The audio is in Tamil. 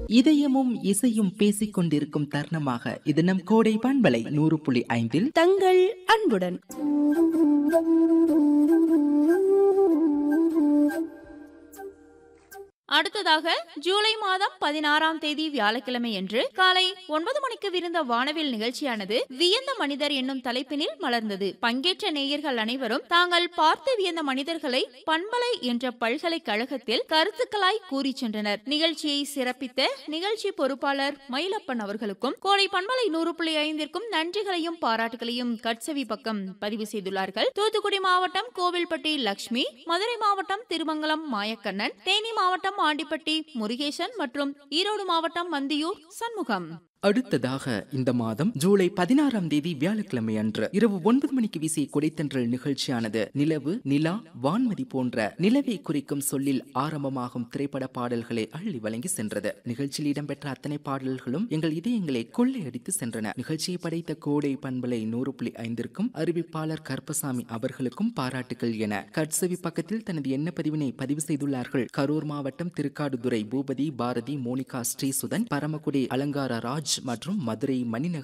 இதயமும் இசையும் பேசிக் கொண்டிருக்கும் தருணமாக இது நம் கோடை பண்பலை நூறு புள்ளி ஐந்தில் தங்கள் அன்புடன் அடுத்ததாக ஜூலை மாதம் பதினாறாம் தேதி வியாழக்கிழமை அன்று காலை ஒன்பது மணிக்கு விருந்த வானவில் நிகழ்ச்சியானது வியந்த மனிதர் என்னும் தலைப்பினில் மலர்ந்தது பங்கேற்ற நேயர்கள் அனைவரும் தாங்கள் பார்த்து வியந்த மனிதர்களை பண்பலை என்ற பல்கலைக்கழகத்தில் கருத்துக்களாய் கூறி சென்றனர் நிகழ்ச்சியை சிறப்பித்த நிகழ்ச்சி பொறுப்பாளர் மயிலப்பன் அவர்களுக்கும் கோடை பண்பலை நூறு புள்ளி ஐந்திற்கும் நன்றிகளையும் பாராட்டுகளையும் கட்சவி பக்கம் பதிவு செய்துள்ளார்கள் தூத்துக்குடி மாவட்டம் கோவில்பட்டி லக்ஷ்மி மதுரை மாவட்டம் திருமங்கலம் மாயக்கண்ணன் தேனி மாவட்டம் ஆண்டிப்பட்டி முருகேசன் மற்றும் ஈரோடு மாவட்டம் மந்தியூர் சண்முகம் அடுத்ததாக இந்த மாதம் ஜூலை பதினாறாம் தேதி வியாழக்கிழமை அன்று இரவு ஒன்பது மணிக்கு வீசிய கொடைத்தன்றல் நிகழ்ச்சியானது நிலவு நிலா வான்மதி போன்ற நிலவை குறிக்கும் சொல்லில் ஆரம்பமாகும் திரைப்பட பாடல்களை அள்ளி வழங்கி சென்றது நிகழ்ச்சியில் இடம்பெற்ற அத்தனை பாடல்களும் எங்கள் இதயங்களை கொள்ளையடித்து சென்றன நிகழ்ச்சியை படைத்த கோடை பண்பலை நூறு புள்ளி ஐந்திற்கும் அறிவிப்பாளர் கருப்பசாமி அவர்களுக்கும் பாராட்டுகள் என கட்சவி பக்கத்தில் தனது எண்ண பதிவினை பதிவு செய்துள்ளார்கள் கரூர் மாவட்டம் திருக்காடுதுறை பூபதி பாரதி மோனிகா ஸ்ரீசுதன் பரமக்குடி அலங்கார ராஜ் மற்றும் மதுரை மணிநகர்